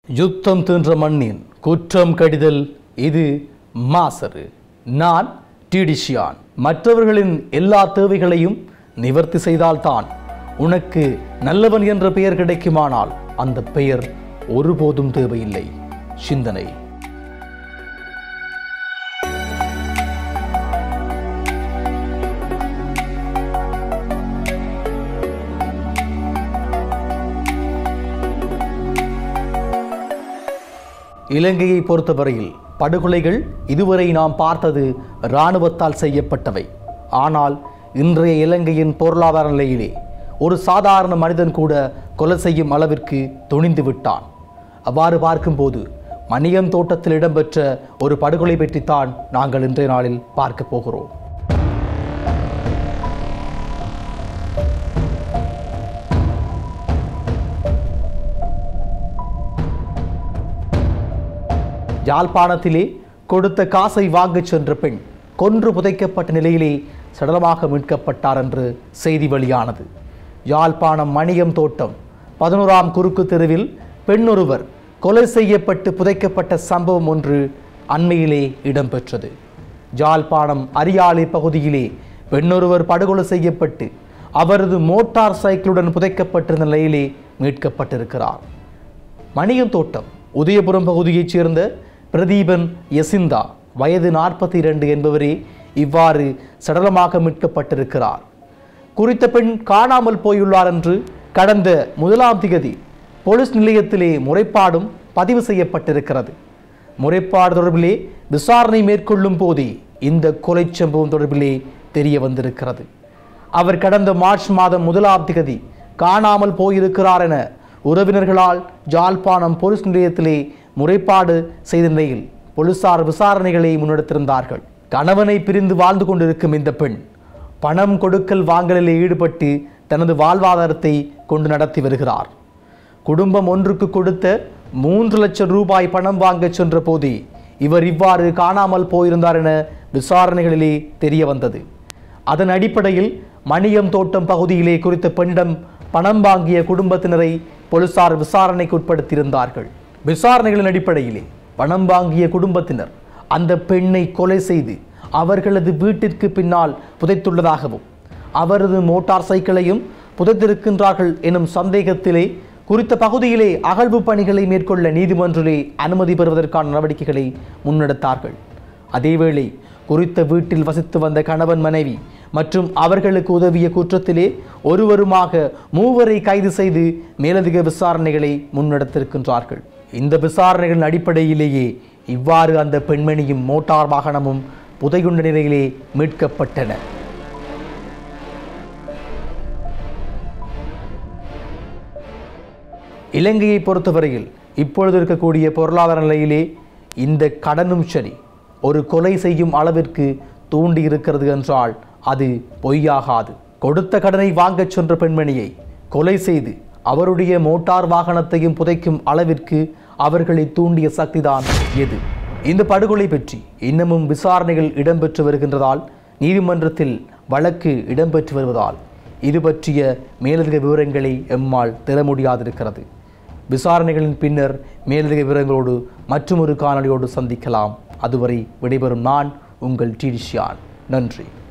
யுத்தம் தின்ற மண்ணின் குற்றம் கடிதல் இது மாசரு நான் டிடிஷியான் மற்றவர்களின் எல்லா தேவைகளையும் நிவர்த்தி செய்தால்தான் உனக்கு நல்லவன் என்ற பெயர் கிடைக்குமானால் அந்த பெயர் ஒருபோதும் தேவையில்லை சிந்தனை இலங்கையை பொறுத்தவரையில் படுகொலைகள் இதுவரை நாம் பார்த்தது இராணுவத்தால் செய்யப்பட்டவை ஆனால் இன்றைய இலங்கையின் பொருளாதார நிலையிலே ஒரு சாதாரண மனிதன் கூட கொலை செய்யும் அளவிற்கு துணிந்து விட்டான் அவ்வாறு பார்க்கும்போது மணியம் தோட்டத்தில் இடம்பெற்ற ஒரு படுகொலை பற்றித்தான் நாங்கள் இன்றைய நாளில் பார்க்க போகிறோம் யாழ்ப்பாணத்திலே கொடுத்த காசை வாங்கச் சென்ற பெண் கொன்று புதைக்கப்பட்ட நிலையிலே சடலமாக மீட்கப்பட்டார் என்று செய்தி வெளியானது யாழ்ப்பாணம் மணியம் தோட்டம் பதினோராம் குறுக்கு தெருவில் பெண்ணொருவர் கொலை செய்யப்பட்டு புதைக்கப்பட்ட சம்பவம் ஒன்று அண்மையிலே இடம்பெற்றது யாழ்ப்பாணம் அரியாலை பகுதியிலே பெண்ணொருவர் படுகொலை செய்யப்பட்டு அவரது மோட்டார் சைக்கிளுடன் புதைக்கப்பட்டிருந்த நிலையிலே மீட்கப்பட்டிருக்கிறார் மணியம் தோட்டம் உதயபுரம் பகுதியைச் சேர்ந்த பிரதீபன் யசிந்தா வயது நாற்பத்தி இரண்டு என்பவரே இவ்வாறு சடலமாக மீட்கப்பட்டிருக்கிறார் குறித்த பெண் காணாமல் போயுள்ளார் என்று கடந்த முதலாம் திகதி போலீஸ் நிலையத்திலே முறைப்பாடும் பதிவு செய்யப்பட்டிருக்கிறது முறைப்பாடு தொடர்பிலே விசாரணை மேற்கொள்ளும் போதே இந்த கொலை சம்பவம் தொடர்பிலே தெரிய வந்திருக்கிறது அவர் கடந்த மார்ச் மாதம் முதலாம் திகதி காணாமல் போயிருக்கிறார் என உறவினர்களால் ஜாழ்ப்பாணம் போலீஸ் நிலையத்திலே முறைப்பாடு செய்த நிலையில் போலீசார் விசாரணைகளை முன்னெடுத்திருந்தார்கள் கணவனை பிரிந்து வாழ்ந்து கொண்டிருக்கும் இந்த பெண் பணம் கொடுக்கல் வாங்கலில் ஈடுபட்டு தனது வாழ்வாதாரத்தை கொண்டு நடத்தி வருகிறார் குடும்பம் ஒன்றுக்கு கொடுத்த மூன்று லட்சம் ரூபாய் பணம் வாங்கச் சென்ற போதே இவர் இவ்வாறு காணாமல் போயிருந்தார் என விசாரணைகளிலே தெரிய வந்தது அதன் அடிப்படையில் மணியம் தோட்டம் பகுதியிலே குறித்த பெண்ணிடம் பணம் வாங்கிய குடும்பத்தினரை போலீசார் விசாரணைக்கு உட்படுத்தியிருந்தார்கள் விசாரணைகளின் அடிப்படையிலே பணம் வாங்கிய குடும்பத்தினர் அந்த பெண்ணை கொலை செய்து அவர்களது வீட்டிற்கு பின்னால் புதைத்துள்ளதாகவும் அவரது மோட்டார் சைக்கிளையும் புதைத்திருக்கின்றார்கள் எனும் சந்தேகத்திலே குறித்த பகுதியிலே அகழ்வு பணிகளை மேற்கொள்ள நீதிமன்றிலே அனுமதி பெறுவதற்கான நடவடிக்கைகளை முன்னெடுத்தார்கள் அதேவேளை குறித்த வீட்டில் வசித்து வந்த கணவன் மனைவி மற்றும் அவர்களுக்கு உதவிய குற்றத்திலே ஒருவருமாக மூவரை கைது செய்து மேலதிக விசாரணைகளை முன்னெடுத்திருக்கின்றார்கள் இந்த விசாரணைகளின் அடிப்படையிலேயே இவ்வாறு அந்த பெண்மணியும் மோட்டார் வாகனமும் புதையுண்ட நிலையிலே மீட்கப்பட்டன இலங்கையை பொறுத்தவரையில் இப்பொழுது இருக்கக்கூடிய பொருளாதார நிலையிலே இந்த கடனும் சரி ஒரு கொலை செய்யும் அளவிற்கு தூண்டி இருக்கிறது என்றால் அது பொய்யாகாது கொடுத்த கடனை வாங்கச் சென்ற பெண்மணியை கொலை செய்து அவருடைய மோட்டார் வாகனத்தையும் புதைக்கும் அளவிற்கு அவர்களை தூண்டிய சக்திதான் எது இந்த படுகொலை பற்றி இன்னமும் விசாரணைகள் இடம்பெற்று வருகின்றதால் நீதிமன்றத்தில் வழக்கு இடம்பெற்று வருவதால் இது பற்றிய மேலதிக விவரங்களை எம்மால் தர முடியாதிருக்கிறது விசாரணைகளின் பின்னர் மேலதிக விவரங்களோடு மற்றொரு காணொளியோடு சந்திக்கலாம் அதுவரை விடைபெறும் நான் உங்கள் டிடிஷியான் நன்றி